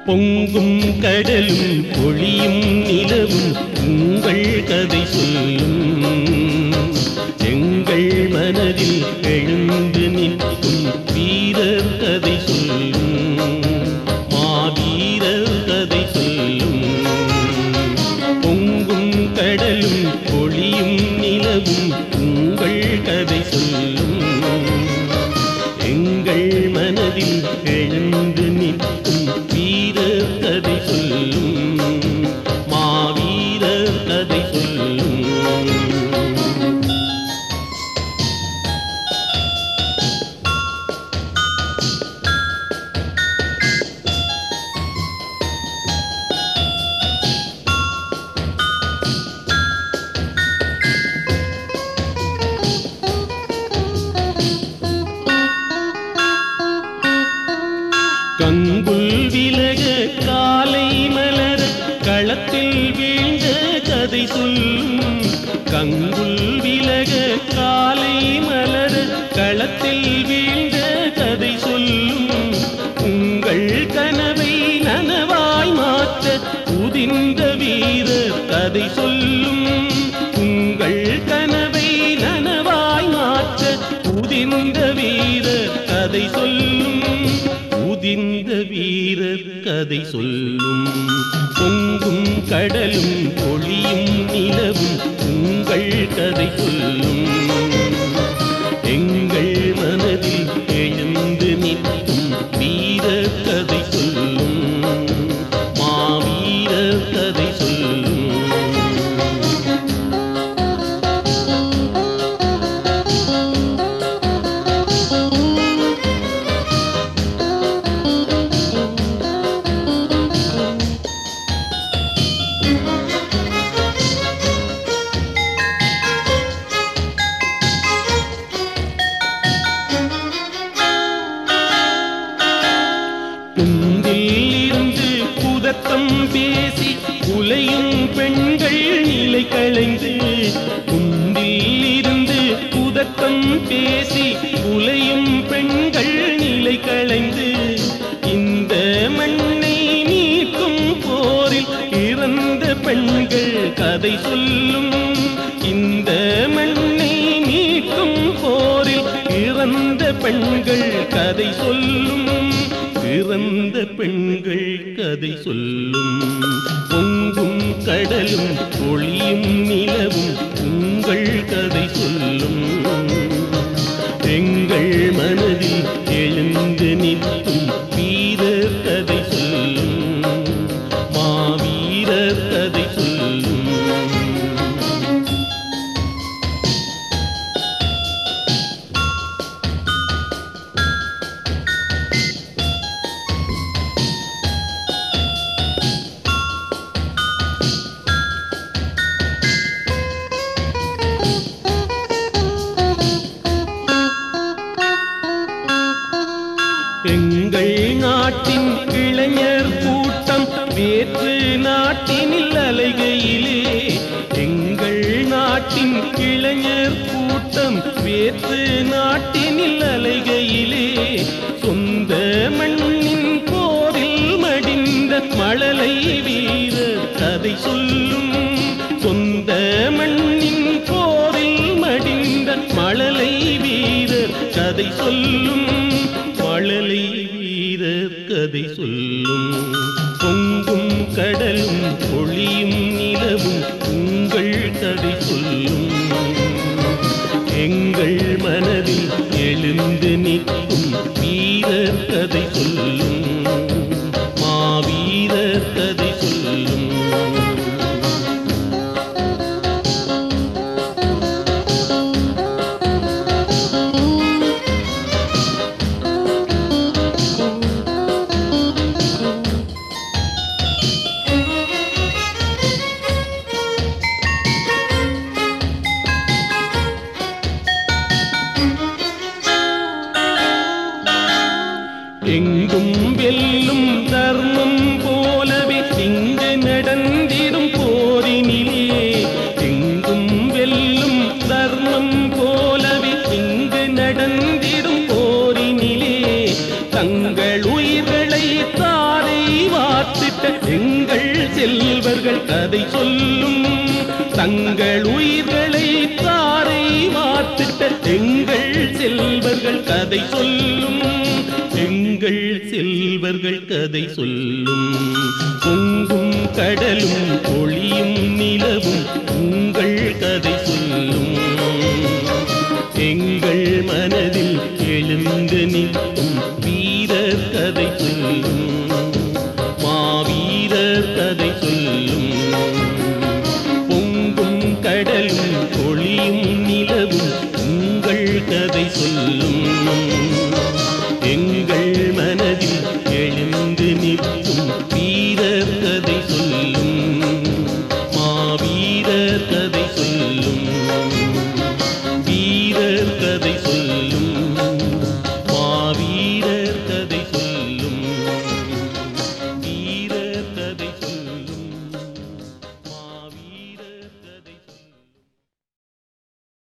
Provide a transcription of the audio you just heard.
பொங்கும் கடலும் பொழியும் நிலவும் உங்கள் கதை சொல்லும் எங்கள் மனதில் எழுந்து நிற்கும் வீரர் கதை சொல்லும் மாவீரர் கதை சொல்லும் பொங்கும் கடலும் பொழியும் நிலவும் உங்கள் கதை சொல்லும் எங்கள் மனதில் எழுந்து நிற்கும் வீரர் கதை சொல்லும் மாவீரர் கதை சொல்லும் கங்குல் விலக காலை மலர களத்தில் வீழ்ந்த கதை சொல்லும் கங்குல் விலக காலை மலர களத்தில் வீழ்ந்த கதை சொல்லும் உங்கள் கனவை நனவாய் மாற்ற உதிர்ந்த வீரர் கதை சொல்லும் உங்கள் கனவை நனவாய் மாற்ற உதிர்ந்த வீரர் கதை சொல்லும் உதிர்ந்த வீரர் கதை சொல்லும் பொங்கும் கடலும் பொழியும் நிலவும் உங்கள் கதை சொல்லும் எங்கள் மனதில் எழுந்து நிற்கும் வீரர் கதை சொல்லும் மாவீரர் கதை சொல்லும் குந்தில் இருந்து குதத்தம் பேசி உலையும் பெண்கள் நிலை களைந்து குந்தில் இருந்து குதத்தம் பேசி உலையும் பெண்கள் நிலை களைந்து இந்த மண்ணை நீக்கும் போரில் இறந்த பெண்கள் கதை சொல்லும் இந்த மண்ணை நீக்கும் போரில் இறந்த பெண்கள் கதை சொல்லும் பிறந்த பெண்கள் கதை சொல்லும் பொங்கும் கடலும் ஒளியும் நிலவும் உங்கள் கதை சொல்லும் எங்கள் மனதில் எழுந்து நிற்கும் வீரர் கதை சொல்லும் மாவீரர் கதை சொல்லும் எங்கள் நாட்டின் இளைஞர் கூட்டம் வேற்று நாட்டினில் அலைகையிலே எங்கள் நாட்டின் இளைஞர் கூட்டம் வேற்று நாட்டினில் அலைகையிலே சொந்த மண்ணின் போரில் மடிந்த மழலை வீரர் கதை சொல்லும் சொந்த மண்ணின் போரில் மடிந்த மழலை வீரர் கதை சொல்லும் மழலை வீரர் கதை சொல்லும் பொங்கும் கடலும் ஒளியும் நிலவும் உங்கள் கதை சொல்லும் எங்கள் மனதில் எழுந்து நிற்கும் வீரர் கதை சொல்லும் மாவீரர் கதை சொல்லும் எங்கும் வெல் கதை சொல்லும் தங்கள் உயிர்களை தாரை மாத்திட்ட எங்கள் செல்வர்கள் கதை சொல்லும் எங்கள் செல்வர்கள் கதை சொல்லும் பொங்கும் கடலும் ஒளியும் நிலவும் உங்கள் கதை சொல்லும் எங்கள் மனதில் எழுந்து நிற்கும் வீரர் கதை சொல்லும் மாவீரர் கதை சொல்லும் பொங்கும் கடலும் ஒளியும் நிலவும் உங்கள் கதை சொல்லும் எங்கள் மனதில் எழுந்து நிற்கும்